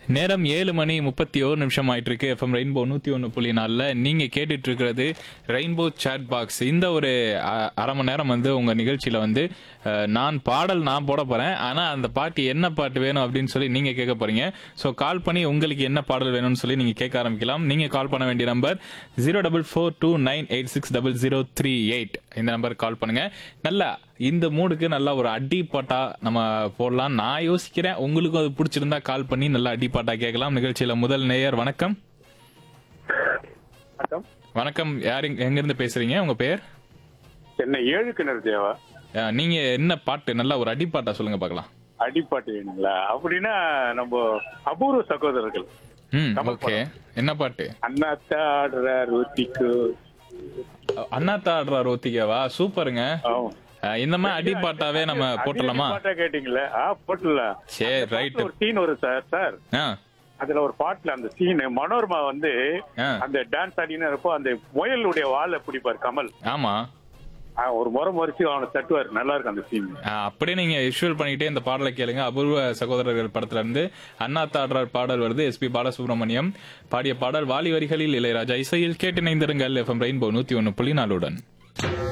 நேரம் ஏழு மணி முப்பத்தி ஓரு நிமிஷம் ஆயிட்டு இருக்கு எஃப்எம் ரெயின்போ நூத்தி ஒன்று புள்ளி நாலில் நீங்க கேட்டுட்டு இருக்கிறது ரெயின்போ சேட் பாக்ஸ் இந்த ஒரு அ- அரை மணி நேரம் வந்து உங்க நிகழ்ச்சியில வந்து அஹ், நான் பாடல் நான் போட போறேன் ஆனா அந்த பாட்டு என்ன பாட்டு வேணும் அப்படின்னு சொல்லி நீங்க கேட்க போறீங்க ஸோ கால் பண்ணி உங்களுக்கு என்ன பாடல் வேணும்னு சொல்லி நீங்க கேட்க ஆரம்பிக்கலாம் நீங்க கால் பண்ண வேண்டிய number zero double four two nine eight six double zero three eight இந்த நம்பருக்கு கால் பண்ணுங்க நல்லா இந்த மூடுக்கு நல்லா ஒரு அடி பாட்டா நம்ம போடலாம் நான் யோசிக்கிறேன் உங்களுக்கும் அது பிடிச்சிருந்தா கால் பண்ணி நல்லா அடி பாட்டா கேட்கலாம் நிகழ்ச்சியில முதல் நேயர் வணக்கம் வணக்கம் வணக்கம் யார் எங்க- எங்க இருந்து பேசுறீங்க உங்க பேர் சென்னை ஏழு கிணறு தேவா அஹ், நீங்க என்ன பாட்டு நல்லா ஒரு அடி பாட்டா சொல்லுங்க பார்க்கலாம் அடிப்பாட்டு வேணுங்களா அப்படின்னா நம்ம அபூர்வ சகோதரர்கள் ம் கமல் ஓகே என்ன பாட்டு அண்ணாத்தா ஆடுற ருத்திக்கு அண்ணாத்தா ஆடுறா ரோத்திகேவா சூப்பருங்க அஹ், இந்த மாதிரி அடி பாட்டாவே நம்ம போட்டலாமா பாட்டா கேட்டீங்களா ஆ போட்டுலாம் சரி அந்த ரைட் பாட்டுல ஒரு சீன் வரும் சார் சார் ஆ அதுல ஒரு பாட்டுல அந்த சீன் மனோரமா வந்து ஆ. அந்த டான்ஸ் ஆடினு இருப்போ அந்த முயலுடைய வாழை பிடிப்பார் கமல் ஆமா ஆ, ஒரு முறை முறைச்சு அவனை தட்டுவார் நல்லா இருக்கும் அந்த சீன் அஹ், அப்படியே நீங்க விஷுவல் பண்ணிக்கிட்டே இந்த பாடலை கேளுங்க அபூர்வ சகோதரர்கள் படத்துல இருந்து அண்ணா தாடுறார் பாடல் வருது எஸ்பி பாலசுப்ரமணியம் பாடிய பாடல் வாலி வரிகளில் இளையராஜா இசையில் கேட்டு இணைந்திருங்கள் எஃப்எம் ரெயின்போ நூத்தி ஒன்னு புள்ளி நாலுடன்